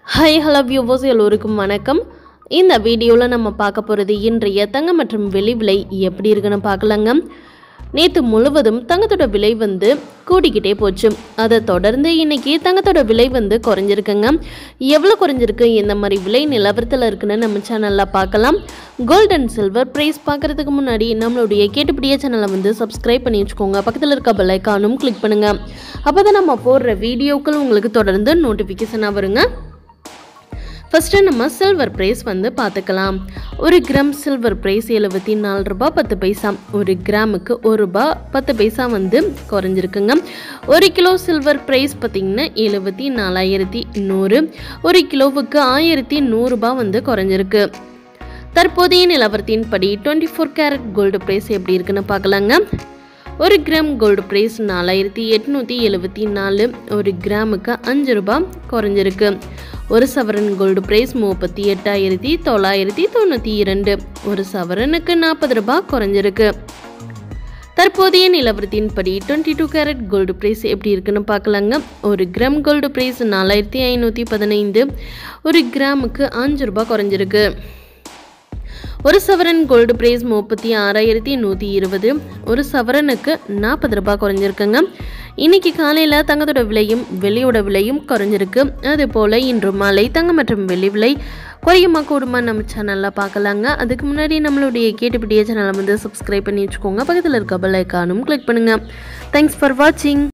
hi hello viewers எல்லோருக்கும் வணக்கம் இந்த வீடியோவில் நம்ம பார்க்க போகிறது இன்றைய தங்கம் மற்றும் வெள்ளி விலை எப்படி இருக்குன்னு பார்க்கலாங்க நேற்று முழுவதும் தங்கத்தோட விலை வந்து கூடிக்கிட்டே போச்சு அதை தொடர்ந்து இன்னைக்கு தங்கத்தோட விலை வந்து குறைஞ்சிருக்குங்க எவ்வளோ குறைஞ்சிருக்கு இந்த மாதிரி விலை நிலவரத்தில் இருக்குன்னு நம்ம சேனலில் பார்க்கலாம் கோல்ட் அண்ட் சில்வர் ப்ரைஸ் பார்க்குறதுக்கு முன்னாடி நம்மளுடைய கேட்டுப்படியே சேனலை வந்து சப்ஸ்கிரைப் பண்ணி வச்சுக்கோங்க பக்கத்தில் இருக்க பெல் ஐக்கானும் கிளிக் பண்ணுங்கள் அப்போ தான் நம்ம போடுற வீடியோக்கள் உங்களுக்கு தொடர்ந்து நோட்டிஃபிகேஷனாக வருங்க ஃபஸ்ட்டு நம்ம சில்வர் ப்ரைஸ் வந்து பார்த்துக்கலாம் ஒரு கிராம் சில்வர் ப்ரைஸ் எழுபத்தி நாலு ரூபாய் பத்து பைசா ஒரு கிராமுக்கு ஒரு ரூபாய் பத்து பைசா வந்து குறைஞ்சிருக்குங்க ஒரு கிலோ சில்வர் ப்ரைஸ் பார்த்திங்கன்னா எழுபத்தி நாலாயிரத்தி நூறு ஒரு கிலோவுக்கு ஆயிரத்தி நூறுரூபா வந்து குறைஞ்சிருக்கு தற்போதைய நிலவரத்தின்படி twenty four carat gold price எப்படி இருக்குன்னு பார்க்கலாங்க ஒரு கிராம் கோல்டு ப்ரைஸ் நாலாயிரத்தி எட்நூற்றி எழுபத்தி நாலு ஒரு கிராமுக்கு அஞ்சு ரூபாய் குறைஞ்சிருக்கு ஒரு சவரன் கோல்டு ப்ரைஸ் முப்பத்தி எட்டாயிரத்தி தொள்ளாயிரத்தி தொண்ணூற்றி இரண்டு ஒரு சவரனுக்கு நாற்பது ரூபாய் குறைஞ்சிருக்கு தற்போதைய நிலவரத்தின்படி twenty two carat gold price எப்படி இருக்குன்னு பார்க்கலாங்க ஒரு கிராம் கோல்டு ப்ரைஸ் நாலாயிரத்தி ஐநூற்றி பதினைந்து ஒரு கிராமுக்கு அஞ்சு ரூபாய் குறைஞ்சிருக்கு ஒரு சவரன் கோல்டு ப்ரைஸ் முப்பத்தி ஆறாயிரத்தி நூற்றி இருபது ஒரு சவரனுக்கு நாற்பது ரூபாய் குறைஞ்சிருக்குங்க இன்னைக்கு காலையில் தங்கத்தோட விலையும் வெள்ளியோட விலையும் குறைஞ்சிருக்கு அதே போல் இன்று மாலை தங்கம் மற்றும் வெள்ளி விலை குறையுமா கூடுமா நம்ம சேனலில் பார்க்கலாங்க அதுக்கு முன்னாடி நம்மளுடைய கேட்டுப்பிடிய சேனலை வந்து சப்ஸ்கிரைப் பண்ணி வச்சுக்கோங்க பக்கத்தில் இருக்க பெல் ஐக்கானும் கிளிக் பண்ணுங்கள் தேங்க்ஸ் ஃபார் வாட்சிங்